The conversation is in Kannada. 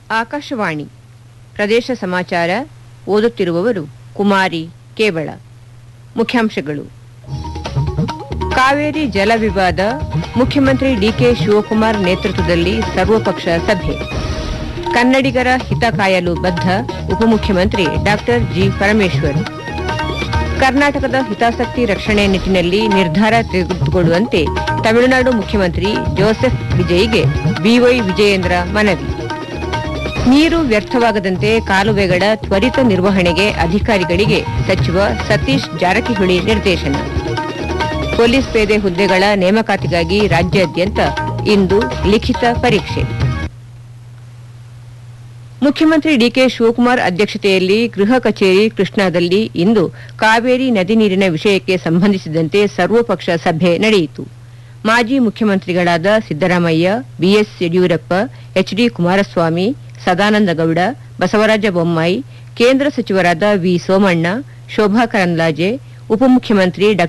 ಆಕಾಶವಾಣಿ ಪ್ರದೇಶ ಸಮಾಚಾರ ಓದುತ್ತಿರುವವರು ಕುಮಾರಿ ಕೇವಳ ಮುಖ್ಯಾಂಶಗಳು ಕಾವೇರಿ ಜಲ ವಿವಾದ ಮುಖ್ಯಮಂತ್ರಿ ಡಿಕೆ ಶಿವಕುಮಾರ್ ನೇತೃತ್ವದಲ್ಲಿ ಸರ್ವಪಕ್ಷ ಸಭೆ ಕನ್ನಡಿಗರ ಹಿತ ಕಾಯಲು ಬದ್ಧ ಉಪಮುಖ್ಯಮಂತ್ರಿ ಡಾಕ್ಟರ್ ಜಿ ಪರಮೇಶ್ವರ್ ಕರ್ನಾಟಕದ ಹಿತಾಸಕ್ತಿ ರಕ್ಷಣೆ ನಿಟ್ಟಿನಲ್ಲಿ ನಿರ್ಧಾರ ತೆಗೆದುಕೊಳ್ಳುವಂತೆ ತಮಿಳುನಾಡು ಮುಖ್ಯಮಂತ್ರಿ ಜೋಸೆಫ್ ವಿಜಯ್ಗೆ ಬಿವೈ ವಿಜಯೇಂದ್ರ ಮನವಿ ನೀರು ವ್ಯರ್ಥವಾಗದಂತೆ ಕಾಲುವೆಗಳ ತ್ವರಿತ ನಿರ್ವಹಣೆಗೆ ಅಧಿಕಾರಿಗಳಿಗೆ ಸಚಿವ ಸತೀಶ್ ಜಾರಕಿಹೊಳಿ ನಿರ್ದೇಶನ ಪೊಲೀಸ್ ಪೇದೆ ಹುದ್ದೆಗಳ ನೇಮಕಾತಿಗಾಗಿ ರಾಜ್ಯಾದ್ಯಂತ ಇಂದು ಲಿಖಿತ ಪರೀಕ್ಷೆ ಮುಖ್ಯಮಂತ್ರಿ ಡಿಕೆ ಶಿವಕುಮಾರ್ ಅಧ್ಯಕ್ಷತೆಯಲ್ಲಿ ಗೃಹ ಕಚೇರಿ ಕೃಷ್ಣಾದಲ್ಲಿ ಇಂದು ಕಾವೇರಿ ನದಿ ನೀರಿನ ವಿಷಯಕ್ಕೆ ಸಂಬಂಧಿಸಿದಂತೆ ಸರ್ವಪಕ್ಷ ಸಭೆ ನಡೆಯಿತು ಮಾಜಿ ಮುಖ್ಯಮಂತ್ರಿಗಳಾದ ಸಿದ್ದರಾಮಯ್ಯ ಬಿಎಸ್ ಯಡಿಯೂರಪ್ಪ ಎಚ್ಡಿ ಕುಮಾರಸ್ವಾಮಿ ಸದಾನಂದ ಗೌಡ ಬಸವರಾಜ ಬೊಮ್ಮಾಯಿ ಕೇಂದ್ರ ಸಚಿವರಾದ ವಿ ಸೋಮಣ್ಣ ಶೋಭಾ ಕರಂದ್ಲಾಜೆ ಉಪಮುಖ್ಯಮಂತ್ರಿ ಡಾ